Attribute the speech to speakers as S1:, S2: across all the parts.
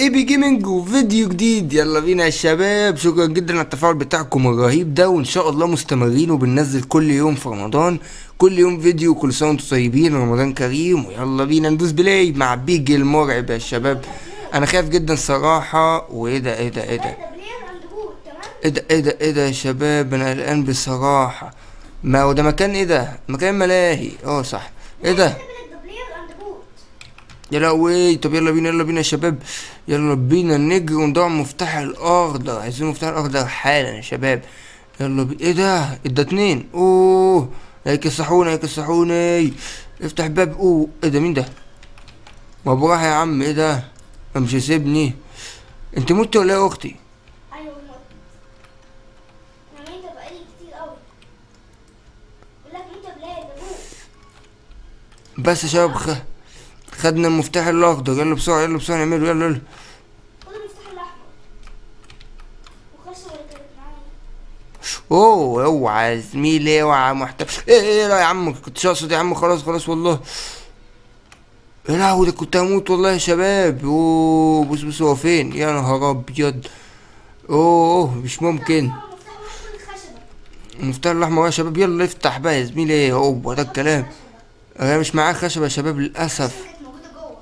S1: اي بي جيمنج وفيديو جديد يلا بينا يا شباب شكرا جدا على التفاعل بتاعكم الرهيب ده وان شاء الله مستمرين وبننزل كل يوم في رمضان كل يوم فيديو كل سنه وانتم طيبين رمضان كريم ويلا بينا ندوس بلاي مع بيجي المرعب يا شباب انا خايف جدا صراحه وايه ده ايه ده ايه ده
S2: ده بلاير اند بوت تمام
S1: ايه ده ايه ده ايه ده يا شباب انا قلقان بصراحه ما هو ده مكان ايه ده مكان ملاهي اه صح ايه ده
S2: ده بلاير اند بوت
S1: يا لهوي طب يلا بينا يلا بينا يا شباب يلا بينا نجري وندور على المفتاح الاخضر عايزين المفتاح الاخضر حالا يا شباب يلا بي... ايه ده ده اتنين اوه هيكسحوني هيكسحوني افتح باب اوه ايه ده مين ده ما براحة يا عم ايه ده ما مش هيسيبني انت مت ولا ايه يا اختي
S2: ايوه موت انا ميت بقالي كتير قوي بقول لك انت بلاير ده بوت
S1: بس يا شباب خ... خدنا المفتاح الاخضر يلا بسرعة يلا بسرعة نعمله يلا يلا
S2: خد المفتاح الاحمر وخش اللي كانت معايا
S1: اوه اوعى يا زميلي اوعى محتاج ايه ايه لا يا عم كنتش اقصد يا عم خلاص خلاص والله يا لهوي ده كنت هموت والله يا شباب اوه بص بص هو فين يا نهار ابيض اوه مش ممكن
S2: هو المفتاح الاحمر الخشبه
S1: المفتاح الاحمر يا شباب يلا افتح بقى يا زميلي اوه ده الكلام انا مش معاه خشبه يا شباب للاسف
S2: كانت موجوده جوه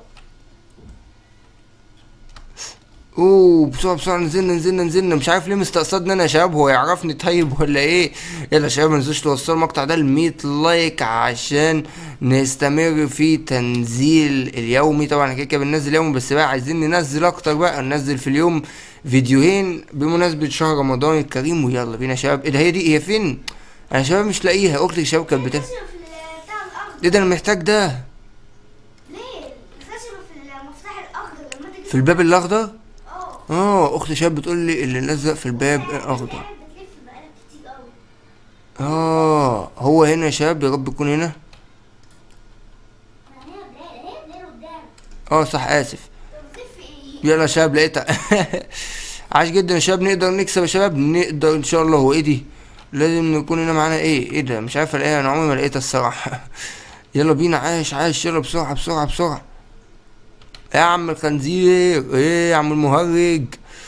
S1: اوه بسرعه بسرعه نزلنا نزلنا نزلنا مش عارف ليه مستقصدني انا يا شباب هو يعرفني طيب ولا ايه يلا يا شباب ما تنسوش توصلوا المقطع ده ل 100 لايك عشان نستمر في تنزيل اليومي طبعا احنا كده كده بننزل يومي بس بقى عايزين ننزل اكتر بقى ننزل في اليوم فيديوهين بمناسبه شهر رمضان الكريم ويلا بينا يا شباب ايه ده هي دي هي فين انا يا شباب مش لاقيها اختي يا شباب كانت بتاع
S2: الخشبه في ال- بتاع الاخضر
S1: ايه ده انا محتاج ده
S2: ليه الخشبه في المفتاح الاخضر لما تيجي
S1: في الباب الاخضر
S2: اه
S1: اه اختي شباب بتقول لي اللي لزق في الباب الاخضر
S2: قاعد بتلف بقالك كتير قوي
S1: اه هو هنا يا شباب يا رب يكون هنا
S2: ما هي بلاير هي بلاير قدام
S1: اه صح اسف
S2: طب بتلف ايه
S1: يلا يا شباب لقيتها عاش جدا يا شباب نقدر نكسب يا شباب نقدر ان شاء الله هو ايه دي لازم نكون هنا معانا ايه ايه ده مش عارف الاقيها انا عمري ما لقيتها الصراحه يلا بينا عاش عاش يلا بسرعه بسرعه بسرعه يا عم الخنزير ايه يا عم المهرج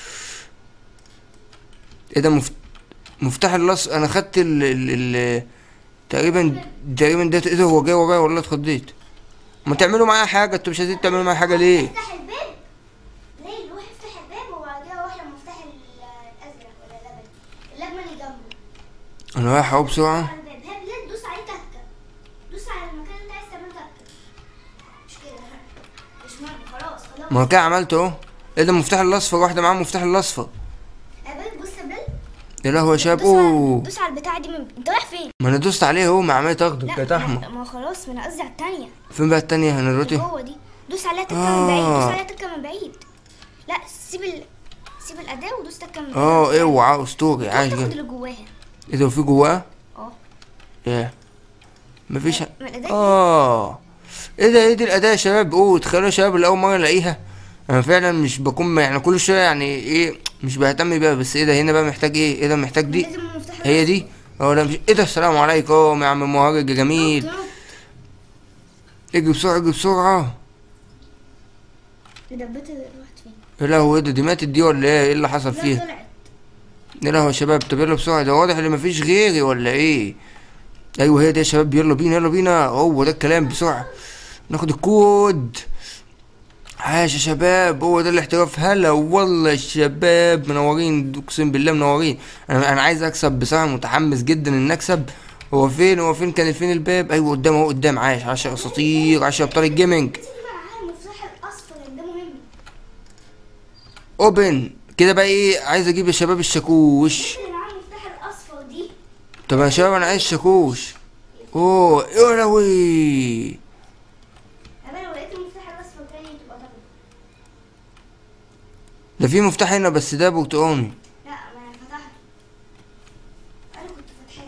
S1: ايه ده مفت... مفتاح اللص انا خدت ال ال ال تقريبا تقريبا ده ايه ده هو جاي ورايا والله اتخضيت ما تعملوا معايا حاجه انتوا مش عايزين تعملوا معايا حاجه ليه
S2: افتح الباب ليه روح افتح الباب وبعد كده روح للمفتاح ال- الازرق ولا اللبني اللبني اللي جنبه
S1: انا رايح اهو بسرعه
S2: على الباب هاب ليه دوس عليه تكه دوس على المكان اللي انت عايز تعمله تكه مش كده مش مهم خلاص خلاص
S1: ما هو كده عملت اهو ايه ده المفتاح الاصفر واحده معاه المفتاح الاصفر
S2: قابل بص يا بل
S1: يا لهوي يا شباب
S2: دوس على
S1: اوه
S2: دوس على البتاعه دي من... انت رايح فين؟
S1: ما انا دوست عليه اهو ما عمال تاخده كانت
S2: ما
S1: احمر
S2: ما خلاص ما انا قصدي على التانية
S1: فين بقى التانية انا دلوقتي
S2: جوه دي دوس عليها تكه من بعيد
S1: آه.
S2: دوس عليها تكه من بعيد لا سيب ال... سيب الاداه ودوس تكه من بعيد
S1: اه اوعى اسطوري عايش
S2: تاخد
S1: جدا
S2: اللي جواها
S1: ايه ده في جواه
S2: اه
S1: ايه مفيش
S2: من الاداه
S1: اه ايه ده ايه دي الاداة يا شباب اوه تخيلوا يا شباب الاول مرة الاقيها انا فعلا مش بكون يعني كل شوية يعني ايه مش بهتم بيها بس ايه ده هنا بقى محتاج ايه ايه ده محتاج دي
S2: لازم المفتاح
S1: هي دي اه لا مش ايه ده السلام عليكم يا عم المهرج يا جميل
S2: تنط.
S1: اجري بسرعة اجري بسرعة
S2: دبتي راحت فين؟
S1: يا لهوي ايه ده دي ماتت دي ولا ايه ايه اللي حصل
S2: لا
S1: فيها
S2: طلعت
S1: يا لهوي يا شباب طب يلا بسرعة ده واضح ان مفيش غيري ولا ايه ايوه هي دي يا شباب يلا بينا يلا بينا هو ده الكلام بسرعة ناخد الكود عاش يا شباب هو ده الاحتراف هلا والله يا شباب منورين اقسم بالله منورين انا انا عايز اكسب بصراحة متحمس جدا ان اكسب هو فين هو فين كان فين الباب ايوه قدام اهو قدام عاش عاش يا اساطير عاش يا ابطال الجيمنج
S2: تيجي معاها المفتاح الاصفر ده مهم
S1: اوبن كده بقى ايه عايز اجيب يا شباب الشاكوش
S2: اللي معاها المفتاح الاصفر دي
S1: طب يا شباب انا عايز شاكوش اوه يا لهوي
S2: انا لو لقيت المفتاح الاصفر تاني تبقى ضربه
S1: ده في مفتاح هنا بس ده برتقاني
S2: لا ما انا فتحته انا كنت فاتحاه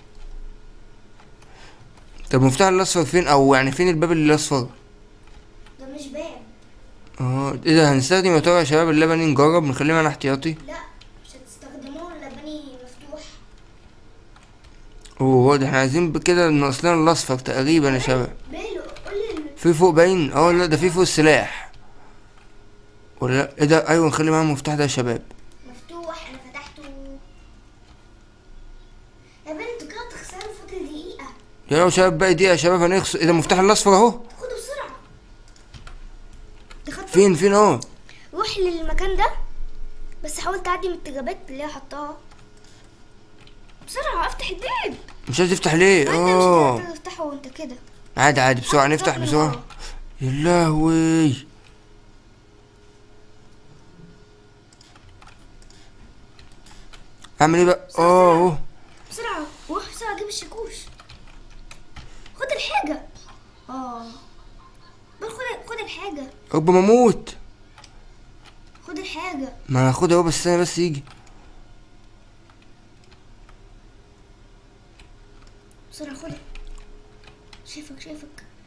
S1: طب المفتاح الاصفر فين او يعني فين الباب اللي الاصفر
S2: ده مش باب
S1: اه ايه ده هنستخدم يا ترى يا شباب اللبني نجرب نخليه معانا احتياطي
S2: لا مش هتستخدموه اللبني مفتوح
S1: اوه واضح احنا عايزين كده ناقص لنا الاصفر تقريبا يا شباب
S2: بيلو قول لي
S1: في فوق باين اه لا ده في فوق السلاح ولا لا ايه ده ايوه نخلي معاهم المفتاح ده يا شباب
S2: مفتوح انا فتحته يا بنت انتوا كده بتخسروا فاضل دقيقة
S1: يلا يا شباب باقي دقيقة يا شباب هنخسر ايه ده المفتاح الاصفر اهو
S2: خدوا بسرعة دخلت
S1: فين فين اهو
S2: روح للمكان ده بس حاول تعدي من التجابات اللي هي حطاها بسرعة افتح الباب
S1: مش عايز تفتح ليه
S2: ما انت
S1: اه
S2: مش هتقدر تفتحه وانت كده
S1: عادي عادي بسرعة نفتح
S2: طب من
S1: بسرعة
S2: ورا.
S1: يا لهوي اعمل ايه بقى اه اهو
S2: بسرعة روح بسرعة جيب الشاكوش خد الحاجة اه بل خد خد الحاجة
S1: رب ما اموت
S2: خد الحاجة
S1: ما انا هاخدها اهو بس انا بس يجي
S2: بسرعة خدها شايفك شايفك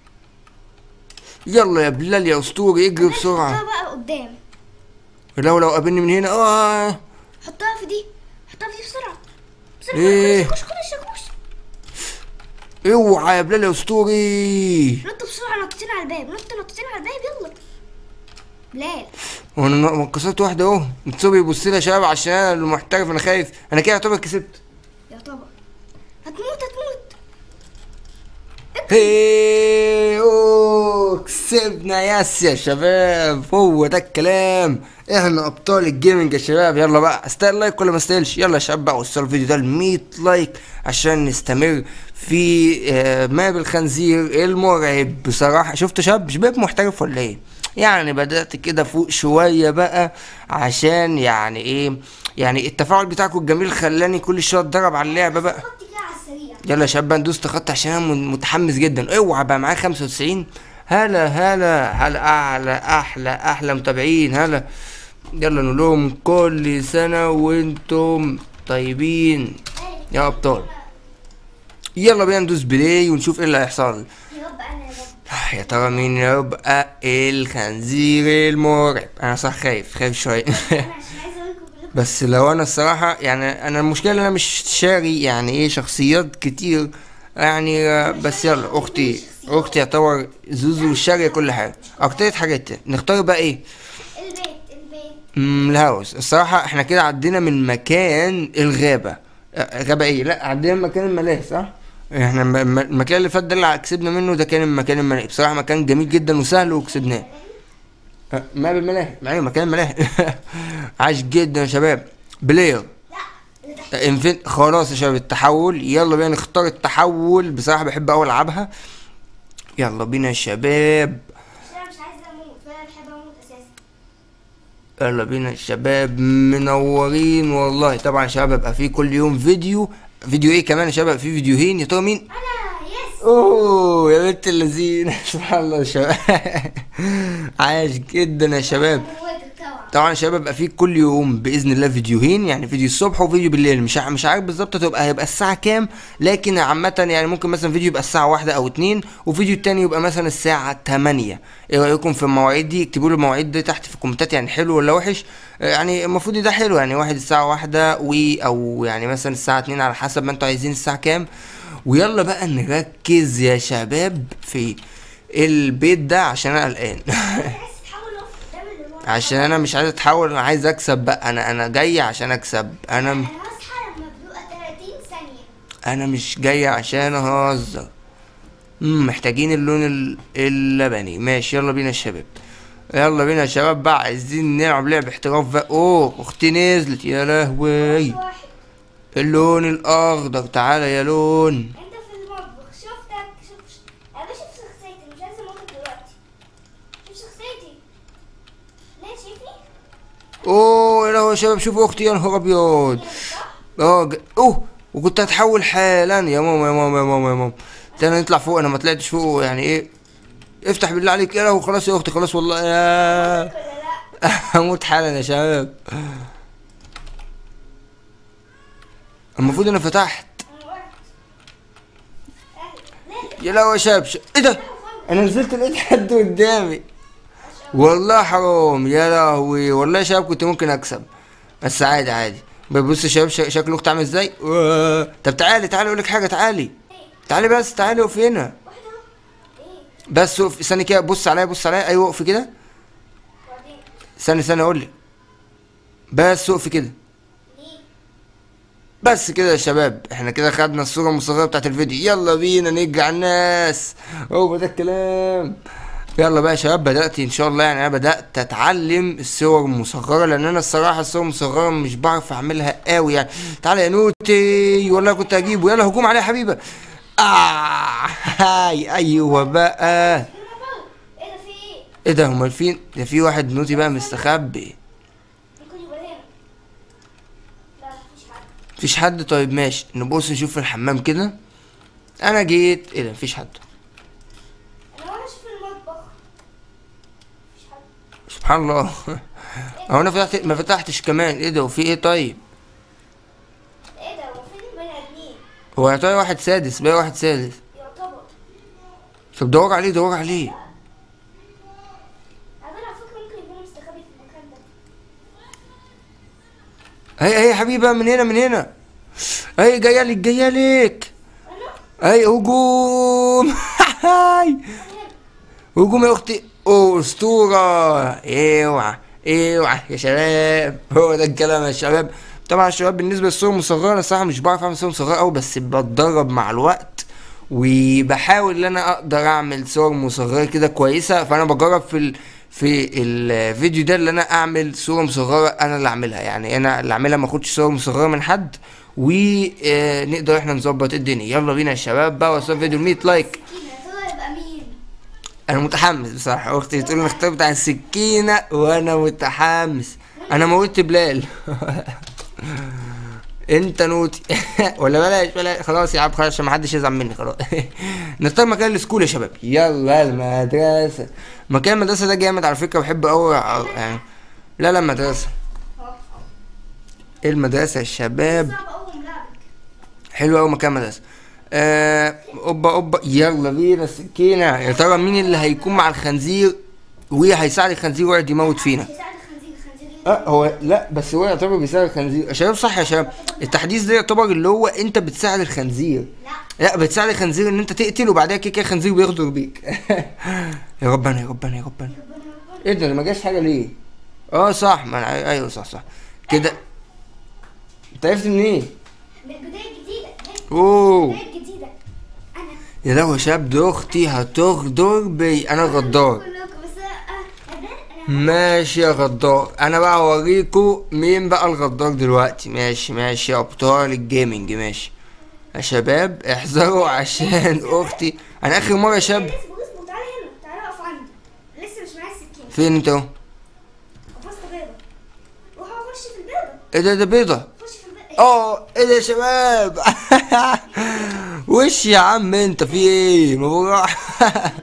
S1: يلا يا بلال يا اسطوري اجري
S2: حطها
S1: بسرعة
S2: بقى قدام
S1: لو لو قابلني من هنا اه
S2: حطها في دي حطها في دي بسرعة بسرعة
S1: إيه؟
S2: خد الشاكوش خد الشاكوش
S1: اوعى يا بلال يا اسطوري
S2: نط بسرعة نطتين على الباب نط نطتين على الباب يلا بلال
S1: وانا ن- كسرت واحدة اهو متصوب يبص لي يا شباب عشان انا المحترف انا خايف انا كده يعتبر كسبت
S2: يعتبر هتموت هتموت
S1: هي اوه كسبنا يس يا شباب هو ده الكلام احنا ابطال الجيمنج يا شباب يلا بقى استاهل لايك ولا ما استاهلش يلا يا شباب بقى وصلوا الفيديو ده ل 100 لايك عشان نستمر في آه، ماب الخنزير المرعب بصراحه شفت يا شباب شباب محترف ولا ايه يعني بدات كده فوق شويه بقى عشان يعني ايه يعني التفاعل بتاعكم الجميل خلاني كل شويه اتدرب على اللعبه بقى
S2: حط كده على السريع
S1: يلا يا شباب بقى ندوس تخطى عشان انا من- متحمس جدا اوعى بقى معايا 95 هلا هلا هلا اعلى احلى احلى متابعين هلا يلا نقول لهم كل سنه وانتم طيبين يا ابطال يلا بينا ندوس بلاي ونشوف ايه اللي هيحصل
S2: يا رب انا يا رب
S1: آه، يا ترى مين يبقى الخنزير المرعب انا صح خايف خايف شويه
S2: انا عشان عايزه اوريكم كلكم
S1: بس لو انا الصراحة يعني انا المشكلة ان انا مش شاري يعني ايه شخصيات كتير يعني آه، بس يلا اختي اختي يعتبر زوزو شارية كل حاجة اكتر حاجات نختار بقى ايه
S2: البيت البيت
S1: مم، الهاوس الصراحة احنا كده عدينا من مكان الغابة آه، غابة ايه لا عدينا من مكان الملاهي صح احنا م- م- المكان اللي فات ده اللي كسبنا منه ده كان مكان الملاهي بصراحة مكان جميل جدا وسهل وكسبناه آه، ما بالملاهي معايا مكان الملاهي عاش جدا يا شباب بلاير
S2: لا اللي تحت
S1: انفين خلاص يا شباب التحول يلا بينا نختار التحول بصراحة بحب اوي العبها يلا بينا يا شباب
S2: عشان انا مش عايزه اموت ولا بحب اموت اساسا
S1: يلا بينا يا شباب منورين والله طبعا يا شباب بيبقى فيه كل يوم فيديو فيديو ايه كمان يا شباب في فيديوهين يا ترى مين
S2: انا يس
S1: اوه يا بنت اللذين سبحان الله يا شباب عاش جدا يا شباب
S2: موتك طبعا
S1: طبعا يا شباب بيبقى فيه كل يوم باذن الله فيديوهين يعني فيديو الصبح وفيديو بالليل مش ع- مش عارف بالظبط هتبقى هيبقى الساعه كام لكن عامه يعني ممكن مثلا فيديو يبقى الساعه واحدة او اتنين وفيديو التاني يبقى مثلا الساعه 8 ايه رايكم في المواعيد دي اكتبوا لي المواعيد دي تحت في الكومنتات يعني حلو ولا وحش آه، يعني المفروض ده حلو يعني واحد الساعه واحدة و او يعني مثلا الساعه اتنين على حسب ما انتوا عايزين الساعه كام ويلا بقى نركز يا شباب في البيت ده عشان انا قلقان
S2: عايز تحول اقف قدام اللي ورا
S1: عشان انا مش عايز اتحول انا عايز اكسب بقى انا انا جاي عشان اكسب انا
S2: انا هصحى لما بيبقى 30 ثانيه
S1: انا مش جاي عشان اهزر مم، محتاجين اللون ال- اللبني ماشي يلا بينا يا شباب يلا بينا يا شباب بقى عايزين نلعب لعب احتراف بقى اوه اختي نزلت يا لهوي
S2: واحد
S1: اللون الاخضر تعالى يا لون
S2: انت في المطبخ شفتك شوف انا بشوف شخصيتي مش عايزه اموتك دلوقتي شوف شخصيتي لا شايفني
S1: اوه يا لهوي يا شباب شوفوا اختي يا نهار ابيض اه ج- اوه وكنت هتحول حالا يا ماما يا ماما يا ماما يا ماما تاني نطلع فوق انا ما طلعتش فوق يعني ايه افتح بالله عليك يا لهوي خلاص يا اختي خلاص والله يا
S2: ولا لا
S1: هموت حالا يا شباب المفروض انا فتحت
S2: انا وقعت أهلا. لا
S1: يا لهوي يا شباب ش... ايه ده انا نزلت لقيت حد قدامي والله حرام يا لهوي والله يا شباب كنت ممكن اكسب بس عادي عادي بص يا شباب ش- شكل اختي عامل ازاي آه. طب تعالي تعالي اقول لك حاجه تعالي تعالي بس تعالي اقفي هنا
S2: واحده اهو ايه
S1: بس اقف ثانيه كده بص عليا بص عليا ايوه اقفي كده
S2: وبعدين
S1: استنى استنى اقول لك بس اقفي كده
S2: ليه؟
S1: بس كده يا شباب احنا كده خدنا الصورة المصغرة بتاعت الفيديو يلا بينا نرجع الناس هو ده الكلام يلا بقى يا شباب بدأت ان شاء الله يعني انا بدأت اتعلم الصور المصغرة لان انا الصراحة الصور المصغرة مش بعرف اعملها قوي يعني تعالى يا نوتي والله كنت هجيبه يلا هجوم عليه يا حبيبة اه هاي ايوه بقى
S2: ايه ده في ايه؟
S1: ايه ده امال فين ده في واحد نوتي بقى مستخبي
S2: ممكن يبقى هنا لا مفيش حد
S1: مفيش حد طيب ماشي نبص نشوف في الحمام كده انا جيت ايه ده مفيش حد
S2: انا وانا اشوف المطبخ مفيش حد
S1: سبحان الله هو انا فتحت ما فتحتش كمان ايه ده وفي ايه طيب
S2: ايه ده هو فين البني ادمين؟
S1: هو يا ترى واحد سادس بقى واحد سادس
S2: يعتبر
S1: طب دور عليه دور عليه
S2: انا على فكره ممكن يكون مستخبي في المكان ده
S1: هي هي يا حبيبه من هنا من هنا هي جايه لك جايه لك
S2: انا
S1: هي هجوم هاي هجوم يا اختي اوه اسطوره اوعى اوعى يا شباب هو ده الكلام يا شباب طبعا يا شباب بالنسبه للصور المصغره انا الصراحه مش بعرف اعمل صور مصغره قوي بس بتدرب مع الوقت وبحاول ان انا اقدر اعمل صور مصغره كده كويسه فانا بجرب في ال... في الفيديو ده اللي انا اعمل صوره مصغره انا اللي اعملها يعني انا اللي اعملها ما اخدش صور مصغره من حد ونقدر احنا نظبط الدنيا يلا بينا يا شباب بقى وصل فيديو 100 لايك
S2: سكينه يا ترى يبقى مين؟
S1: انا متحمس بصراحه اختي بتقول لي اختار بتاع السكينه وانا متحمس انا موتت بلال انت نوتي ولا بلاش بلاش خلاص يا عم خلاص عشان محدش يزعل مني خلاص نختار مكان السكول يا شباب يلا المدرسه مكان المدرسه ده جامد على فكره بحبه قوي يعني لا لا مدرسه
S2: اهو اهو
S1: ايه المدرسه يا شباب
S2: صعب قوي ملعبك
S1: حلو قوي مكان مدرسه آه، اوبا اوبا يلا بينا السكينه يا ترى مين اللي هيكون مع الخنزير وهيساعد الخنزير ويقعد يموت فينا
S2: يساعد الخنزير الخنزير
S1: اه هو لا بس هو يعتبر بيساعد الخنزير يا شباب صح يا شباب التحديث ده يعتبر اللي هو انت بتساعد الخنزير
S2: لا
S1: لا بتساعد الخنزير ان انت تقتل وبعدها كده كده الخنزير بيغدر بيك يا ربنا يا ربنا يا ربنا
S2: ربنا ربنا
S1: ايه ده أنا ما جاش حاجه ليه اه صح ما أنا ايوه صح صح كده انت عرفت منين
S2: من البدايه الجديده هي
S1: اوه
S2: البدايه الجديده انا
S1: يا لهوي يا شباب دي اختي هتغدر بي انا غدار
S2: كلكم بس انا انا انا
S1: ماشي يا غدار انا بقى اوريكم مين بقى الغدار دلوقتي ماشي ماشي يا ابطال الجيمنج ماشي يا شباب احذروا عشان اختي انا اخر مره يا شباب
S2: اصبر اصبر تعالى هنا تعالى اقف عندي لسه مش معايا السكينه
S1: فين انت اهو
S2: قفزت بيضه روح اخش في البيضه
S1: ايه ده ده بيضه
S2: خش في البيضه
S1: اه ايه ده يا شباب وش يا عم انت في ايه ما بروح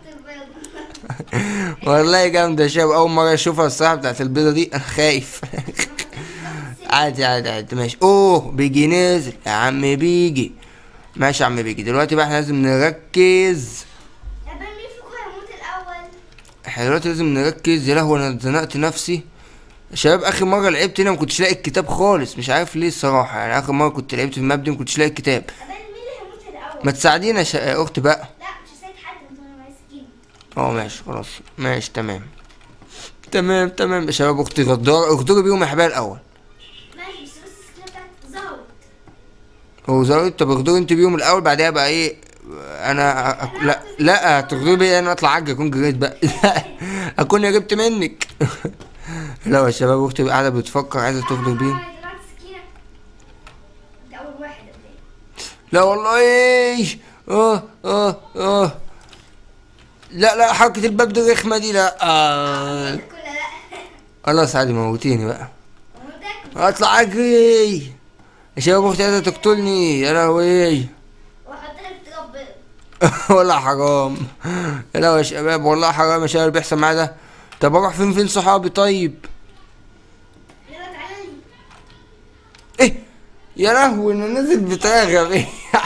S2: البيضه
S1: والله جامده يا شباب اول مره اشوفها الصراحه بتاعت البيضه دي انا خايف عادي عادي عادي ماشي اوه بيجي نازل يا عم بيجي ماشي يا عم بيجي دلوقتي بقى احنا لازم نركز
S2: يا بني مين فيكم هيموت الاول
S1: احنا دلوقتي لازم نركز يا لهوي انا اتزنقت نفسي يا شباب اخر مره لعبت هنا ما كنتش لاقي الكتاب خالص مش عارف ليه الصراحه يعني اخر مره كنت لعبت في الماب دي ما كنتش لاقي الكتاب
S2: يا بني مين اللي هيموت الاول
S1: ما تساعدينا يا شا- يا اختي بقى
S2: لا مش هساعد حد انتوا انا معايا سكينه
S1: اه ماشي خلاص ماشي تمام تمام تمام يا شباب اختي غدار اغدري بيهم يا حبايب الاول
S2: ماشي بس بس السكينه بتاعتك ظهرت
S1: هو زود طب اغدري انت بيهم الاول بعدها بقى ايه انا أ... أ... لا لا تغدري بيا انا اطلع عجل اكون جريت بقى اكون يا جبت منك لا يا شباب اختي قاعده بتفكر عايزه تغدر بيهم
S2: أنا دلوقتي السكينه ده اول واحد يا بني
S1: لا والله ايه اه اه اه لا لا حركة الباب دي رخمة دي لا آه.
S2: كلها لا
S1: خلاص عادي موتيني بقى
S2: هو ده
S1: اطلع اجري يا شباب اختي عايزة تقتلني يا لهوي
S2: واحط لك تراب بيض
S1: والله حرام يا لهوي يا شباب والله حرام يا شباب اللي بيحصل معايا ده طب اروح فين فين صحابي طيب
S2: يلا تعالى لي
S1: ايه يا لهوي انا نازل بطريقة غبية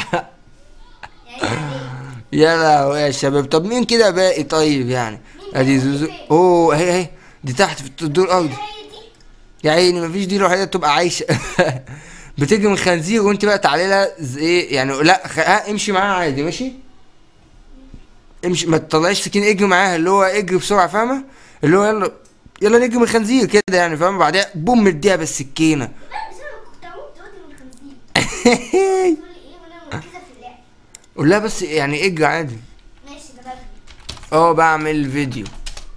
S2: يعني
S1: يا لهوي يا شباب طب مين كده باقي طيب يعني ادي زوزو اوه اهي اهي دي تحت في الدور الارضي
S2: هي دي
S1: يا عيني مفيش دي الوحيده تبقى عايشه بتجري من خنزير وانت بقى تعالي لها زي ايه يعني لا خ... ها امشي معاها عادي ماشي امشي ما تطلعيش سكين اجري معاها اللي هو اجري بسرعه فاهمه اللي هو يلا يلا نجي من الخنزير كده يعني فاهم بعدها بوم مديها بالسكينه
S2: لا بس انا كنت هموت دلوقتي من الخنزير تقول لي ايه وانا مركزه في اللعب
S1: قول لها بس يعني اجري عادي
S2: ماشي ده بجري
S1: اه بعمل فيديو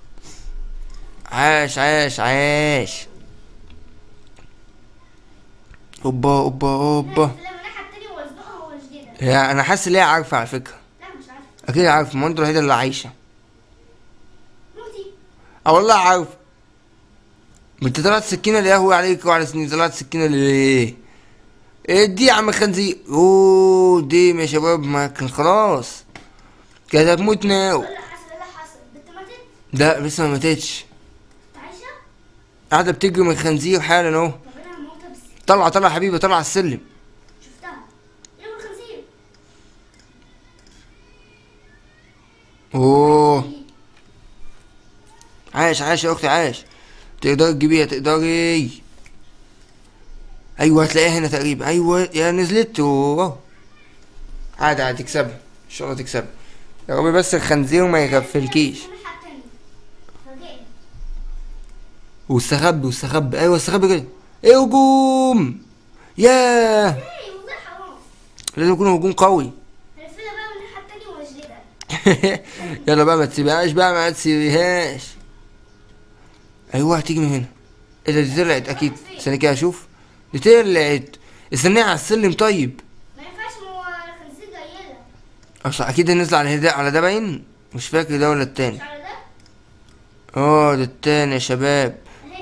S1: عاش عاش عاش اوبا اوبا اوبا
S2: لما الناحيه التانيه وازنقها واشددها
S1: يا انا حاسس ان هي عارفه على فكره
S2: لا مش عارفه
S1: اكيد عارفه ما انت الوحيده اللي عايشه
S2: موتي
S1: اه والله عارف انت طلعت سكينه ليه هو عليك وعلى سنين طلعت سكينه ليه ايه دي يا عم خنزير اوه دي يا شباب ما كان خلاص كانت هتموت ناو
S2: ايه اللي حصل ايه اللي حصل بنت ماتت
S1: لا لسه ما ماتتش
S2: انت عايشه
S1: قاعده بتجري من الخنزير حالا اهو
S2: طب انا هموتها بس
S1: طلع طلع يا حبيبي طلع على السلم
S2: شفتها ايه الخنزير
S1: اوه عاش عاش يا اختي عاش تقدري تجيبيها تقدري ايوه هتلاقيها هنا تقريبا ايوه يا نزلت اوه عادي عادي تكسبها ان شاء الله تكسبها يا رب بس الخنزير ما يغفلكيش
S2: الناحيه التانيه فاجئني
S1: واستخبي واستخبي ايوه استخبي كده ايه هجوم ياه
S2: ايه والله حرام
S1: لازم يكون هجوم قوي
S2: هنقفلها بقى من الناحيه التانيه واجلدها
S1: يلا بقى ما تسيبهاش بقى ما تسيبهاش ايوه هتيجي من هنا ايه ده دي طلعت اكيد استنى كده اشوف دي طلعت استنيها على السلم طيب
S2: ما ينفعش ما هو الخنزير جاي لها
S1: اصل اكيد نزل على ده على ده باين مش فاكر ده ولا التاني
S2: مش على ده
S1: اه ده التاني يا شباب
S2: اهي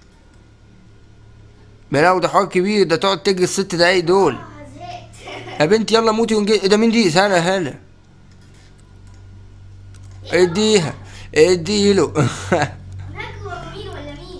S1: بلاو ده حوار كبير ده تقعد تجري الست دقايق دول
S2: اه زهقت
S1: يا بنتي يلا موتي ونجي إيه ده مين دي هلا هلا اديها اديله
S2: هناك هو مين ولا مين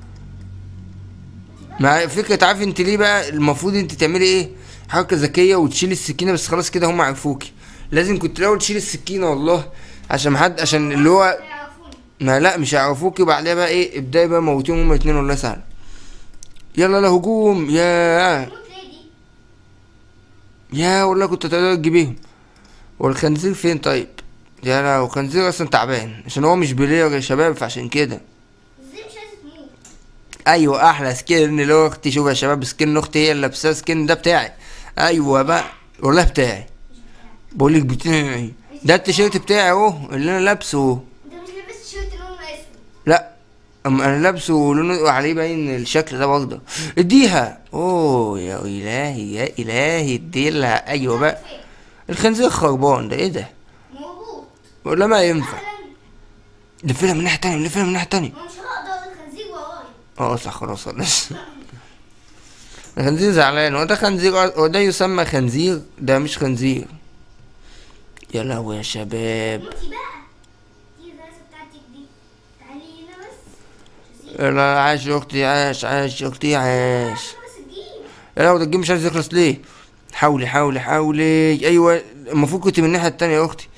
S1: مع فكرة عارف انت ليه بقى المفروض انت تعملي ايه حركة ذكية وتشيلي السكينة بس خلاص كده هم عرفوكي لازم كنت الاول تشيلي السكينة والله عشان محد عشان اللي هو
S2: لا يعرفوني
S1: ما لا مش هيعرفوكي بعدها بقى ايه ابداي بقى موتيهم هما اتنين ولا سهل يلا لا هجوم يا
S2: موت ليه دي
S1: يا والله كنت تقدر تجيبيهم والخنزير فين طيب يا لا الخنزير اصلا تعبان عشان هو مش بلير يا شباب فعشان كده
S2: ازاي مش عايزه تموت
S1: ايوه احلى سكين اللي هو اختي شوف يا شباب سكين اختي هي اللي لابساه سكين ده بتاعي ايوه بقى والله بتاعي بقول لك بتاعي ده التيشيرت بتاعي اهو اللي انا لابسه
S2: انت مش لابس تيشيرت لونه اسود
S1: لا اما انا لابسه لونه عليه باين الشكل ده برضه اديها اوه يا الهي يا الهي اديلها ايوه بقى
S2: فين
S1: الخنزير خربان ده ايه ده
S2: موجود
S1: ولا ما ينفع
S2: اهلا
S1: لفلها من ناحيه تانية لفلها من ناحيه تانية
S2: ما مش هقدر الخنزير ورايا
S1: اه صح خلاص خلاص الخنزير زعلان هو ده خنزير هو ده يسمى خنزير ده مش خنزير يا لهوي يا شباب
S2: موتي بقى دي الرئاسه بتاعتك دي تعالي هنا بس
S1: لا عاش يا اختي عاش عاش يا اختي عاش
S2: بس الجيم
S1: يا لهوي ده الجيم مش عايز يخلص ليه حاولي حاولي حاولي ايوه المفروض كنت من الناحيه التانية يا اختي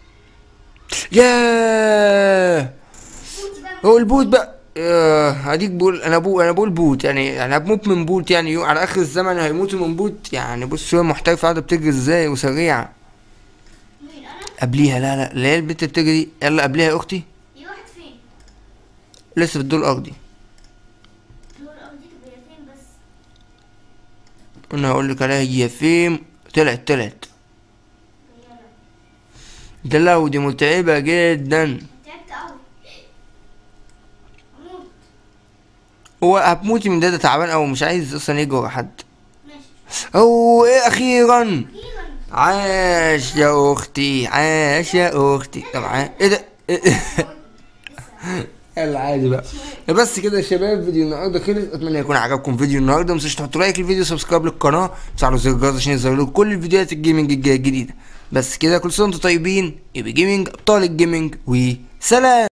S1: ياه
S2: موتي بقى
S1: هو البوت بقى آه، هديك بقول انا بقول انا بقول بوت يعني يعني هموت من بوت يعني يو- على اخر الزمن هيموتوا من بوت يعني بص شويه محترفه قاعده بتجري ازاي وسريعه
S2: مين انا
S1: قبليها لا لا اللي هي البنت اللي بتجري دي يلا قبليها يا اختي
S2: في واحد فين
S1: لسه في الدور الارضي
S2: دور الارض دي تبقى فين بس
S1: انا هقول لك عليها هي فين طلعت طلعت
S2: يلا
S1: ده لو دي متعبه جدا
S2: تعبت قوي اموت
S1: هو هتموتي من ده ده تعبان او مش عايز اصلا يجي ورا حد
S2: ماشي
S1: او ايه اخيرا
S2: اخيرا
S1: عاش يا اختي عاش يا اختي طبعا ايه ده يلا عادي بقى بس كده يا شباب فيديو النهارده خلص اتمنى يكون عجبكم فيديو النهارده ما تنسوش تحطوا لايك للفيديو سبسكرايب للقناه وتفعلوا زر الجرس عشان يظهر لكم كل الفيديوهات الجيمنج الجايه الجديده بس كده كل سنه وانتم طيبين يبقى جيمنج ابطال الجيمنج وسلام